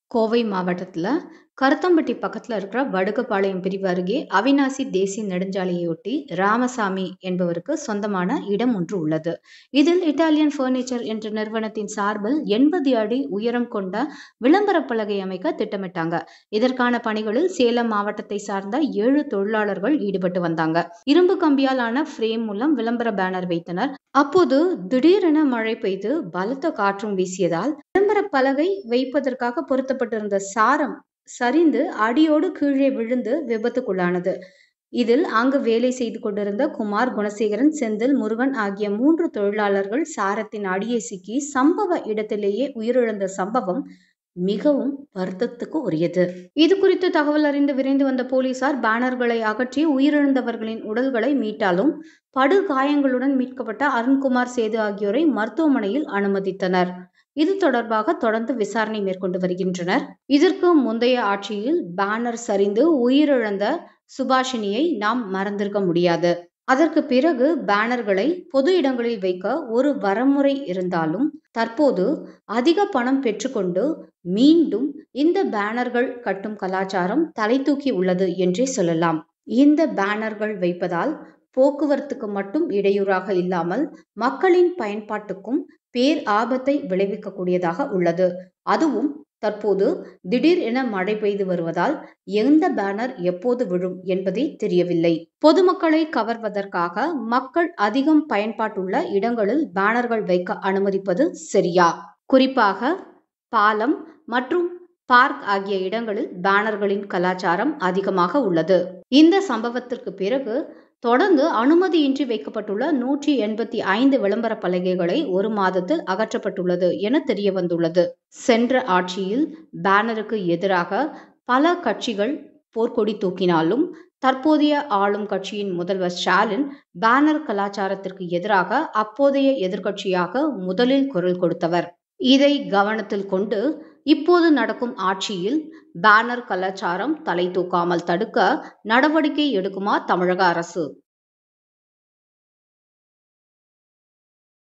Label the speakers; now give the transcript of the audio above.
Speaker 1: கோவை மாவட்டத்துல கருத்தம்பட்டி பக்கத்துல இருக்கிற வடுகபாளையம் பிரிவு அருகே அவிநாசி தேசிய நெடுஞ்சாலையொட்டி ராமசாமி என்பவருக்கு சொந்தமான இடம் ஒன்று உள்ளது இதில் இட்டாலியன் பர்னிச்சர் என்ற நிறுவனத்தின் சார்பில் எண்பது அடி உயரம் கொண்ட விளம்பர பலகை அமைக்க திட்டமிட்டாங்க இதற்கான பணிகளில் சேலம் மாவட்டத்தை சார்ந்த ஏழு தொழிலாளர்கள் ஈடுபட்டு வந்தாங்க இரும்பு கம்பியால் ஆன ஃப்ரேம் மூலம் விளம்பர பேனர் வைத்தனர் அப்போது திடீரென மழை பெய்து பலத்த காற்றும் வீசியதால் விளம்பர பலகை வைப்பதற்காக பொருத்தப்பட்டிருந்த சாரம் சரிந்து அடியோடு கீழே விழுந்து விபத்துக்குள்ளானது இதில் அங்கு வேலை செய்து கொண்டிருந்த குமார் குணசேகரன் செந்தில் முருகன் ஆகிய மூன்று தொழிலாளர்கள் சாரத்தின் அடியை சிக்கி சம்பவ இடத்திலேயே உயிரிழந்த சம்பவம் மிகவும் வருத்தத்துக்கு உரியது இது குறித்து தகவல் அறிந்து விரைந்து வந்த போலீசார் பேனர்களை அகற்றி உயிரிழந்தவர்களின் உடல்களை மீட்டாலும் படு காயங்களுடன் மீட்கப்பட்ட அருண்குமார் சேது ஆகியோரை மருத்துவமனையில் அனுமதித்தனர் இது தொடர்பாக தொடர்ந்து விசாரணை மேற்கொண்டு வருகின்றனர் இதற்கு முந்தைய ஆட்சியில் பேனர் சரிந்து உயிரிழந்த சுபாஷினியை நாம் மறந்திருக்க முடியாது அதற்கு பிறகு பேனர்களை பொது இடங்களில் வைக்க ஒரு வரமுறை இருந்தாலும் தற்போது அதிக பணம் பெற்றுக்கொண்டு மீண்டும் இந்த பேனர்கள் கட்டும் கலாச்சாரம் தலை தூக்கி உள்ளது என்றே சொல்லலாம் இந்த பேனர்கள் வைப்பதால் போக்குவரத்துக்கு மட்டும் இடையூறாக இல்லாமல் மக்களின் பயன்பாட்டுக்கும் பேர் ஆபத்தை விளைவிக்கக்கூடியதாக உள்ளது அதுவும் தற்போது திடீர் என மழை பெய்து வருவதால் எந்த பேனர் எப்போது விழும் என்பதே தெரியவில்லை பொதுமக்களை கவர்வதற்காக மக்கள் அதிகம் பயன்பாட்டுள்ள இடங்களில் பேனர்கள் வைக்க அனுமதிப்பது சரியா குறிப்பாக பாலம் மற்றும் பார்க் ஆகிய இடங்களில் பேனர்களின் கலாச்சாரம் அதிகமாக உள்ளது இந்த சம்பவத்திற்கு பிறகு தொடர்ந்து அனுமதியின்றி வைக்கப்பட்டுள்ள நூற்றி எண்பத்தி ஐந்து விளம்பர பலகைகளை ஒரு மாதத்தில் அகற்றப்பட்டுள்ளது என தெரிய வந்துள்ளது சென்ற ஆட்சியில் பேனருக்கு எதிராக பல கட்சிகள் போர்க்கொடி தூக்கினாலும் தற்போதைய ஆளும் கட்சியின் முதல்வர் ஸ்டாலின் பேனர் கலாச்சாரத்திற்கு எதிராக அப்போதைய எதிர்க்கட்சியாக முதலில் குரல் கொடுத்தவர் இதை கவனத்தில் கொண்டு இப்போது நடக்கும் ஆட்சியில் பேனர் கலாச்சாரம் தலை தூக்காமல் தடுக்க நடவடிக்கை எடுக்குமா தமிழக அரசு